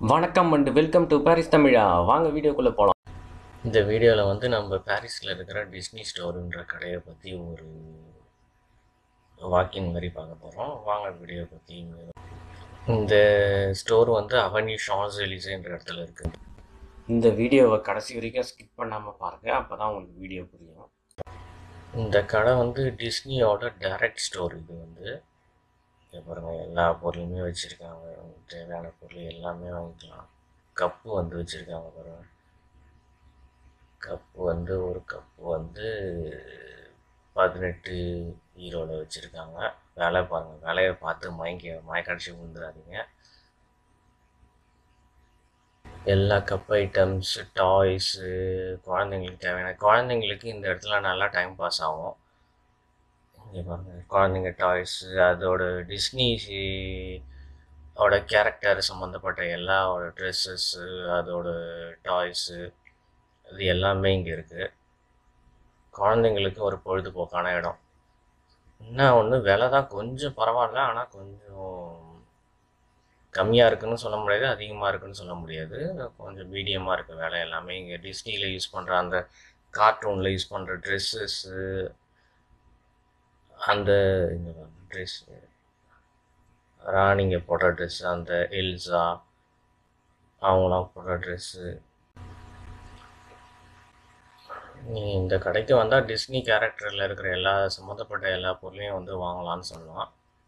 வணக்கம் and welcome to Paris தமிழா வாங்க வீடியோக்குள்ளே போகலாம் இந்த வீடியோவில் வந்து நம்ம பாரிஸில் இருக்கிற டிஸ்னி ஸ்டோருன்ற கடையை பற்றி ஒரு வாக்கிங் மாதிரி பார்க்க போகிறோம் வாங்க வீடியோ பற்றி இந்த ஸ்டோர் வந்து அவனி ஷான்ஸ் எலிசேன்ற இடத்துல இருக்குது இந்த வீடியோவை கடைசி வரைக்கும் ஸ்கிப் பண்ணாமல் பாருங்கள் அப்போ தான் உங்களுக்கு வீடியோ புரியும் இந்த கடை வந்து டிஸ்னியோட டைரக்ட் ஸ்டோர் இது வந்து இங்க பாருங்க எல்லா பொருளுமே வச்சுருக்காங்க தேவையான பொருள் எல்லாமே வாங்கிக்கலாம் கப்பு வந்து வச்சுருக்காங்க பாருங்க கப்பு வந்து ஒரு கப்பு வந்து பதினெட்டு ஈரோவில் வச்சுருக்காங்க விலை பாருங்கள் விலையை பார்த்து மயங்கி மயக்கடிச்சு விழுந்துடாதீங்க எல்லா கப் ஐட்டம்ஸ் டாய்ஸு குழந்தைங்களுக்கு தேவையான குழந்தைங்களுக்கு இந்த இடத்துல நல்லா டைம் பாஸ் ஆகும் இங்கே பாருங்க குழந்தைங்க டாய்ஸு அதோட டிஸ்னி ஓட கேரக்டர் சம்மந்தப்பட்ட எல்லாவோட ட்ரெஸ்ஸஸ்ஸு அதோட டாய்ஸு இது எல்லாமே இங்கே இருக்குது குழந்தைங்களுக்கு ஒரு பொழுதுபோக்கான இடம் என்ன ஒன்று விலை தான் கொஞ்சம் பரவாயில்ல ஆனால் கொஞ்சம் கம்மியாக இருக்குன்னு சொல்ல முடியாது அதிகமாக இருக்குன்னு சொல்ல முடியாது கொஞ்சம் மீடியமாக இருக்க வேலை எல்லாமே இங்கே டிஸ்னியில் யூஸ் பண்ணுற அந்த கார்ட்டூனில் யூஸ் பண்ணுற ட்ரெஸ்ஸஸ்ஸு அந்த இந்த ட்ரெஸ் ராணிங்க போடுற ட்ரெஸ் அந்த எல்சா அவங்களாம் போடுற ட்ரெஸ்ஸு நீ இந்த கடைக்கு வந்தால் டிஸ்னி கேரக்டரில் இருக்கிற எல்லா சம்மந்தப்பட்ட எல்லா பொருளையும் வந்து வாங்கலாம்னு சொல்லலாம்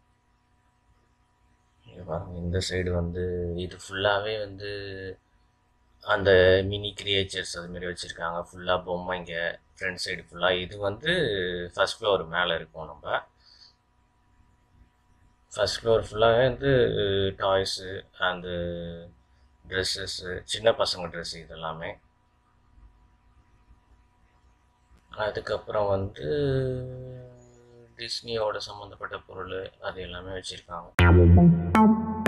இங்க பாருங்க இந்த சைடு வந்து இது ஃபுல்லாகவே வந்து அந்த மினி கிரியேச்சர்ஸ் அதுமாரி வச்சுருக்காங்க ஃபுல்லாக பொம்மைங்க ஃப்ரண்ட் சைடு ஃபுல்லாக இது வந்து ஃபஸ்ட் ஃப்ளோர் மேலே இருக்கும் நம்ம ஃபஸ்ட் ஃப்ளோர் ஃபுல்லாகவே வந்து டாய்ஸு அந்த ட்ரெஸ்ஸஸ்ஸு சின்ன பசங்க ட்ரெஸ் இதெல்லாமே அதுக்கப்புறம் வந்து டிஸ்னியோட சம்மந்தப்பட்ட பொருள் அது எல்லாமே வச்சுருக்காங்க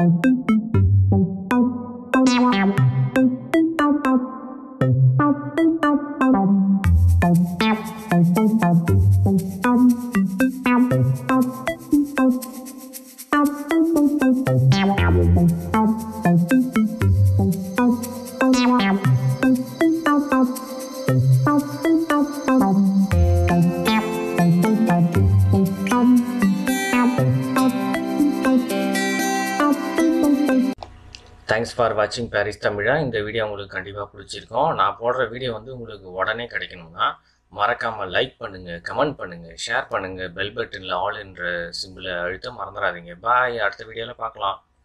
தேங்க்ஸ் ஃபார் வாட்சிங் பாரிஸ் தமிழா இந்த வீடியோ உங்களுக்கு கண்டிப்பாக பிடிச்சிருக்கும் நான் போடுற வீடியோ வந்து உங்களுக்கு உடனே கிடைக்கணும்னா மறக்காமல் லைக் பண்ணுங்கள் கமெண்ட் பண்ணுங்கள் ஷேர் பண்ணுங்கள் பெல் பட்டனில் ஆல் என்ற சிம்பிளை அழுத்த மறந்துடாதீங்க பாய் அடுத்த வீடியோவில் பார்க்கலாம்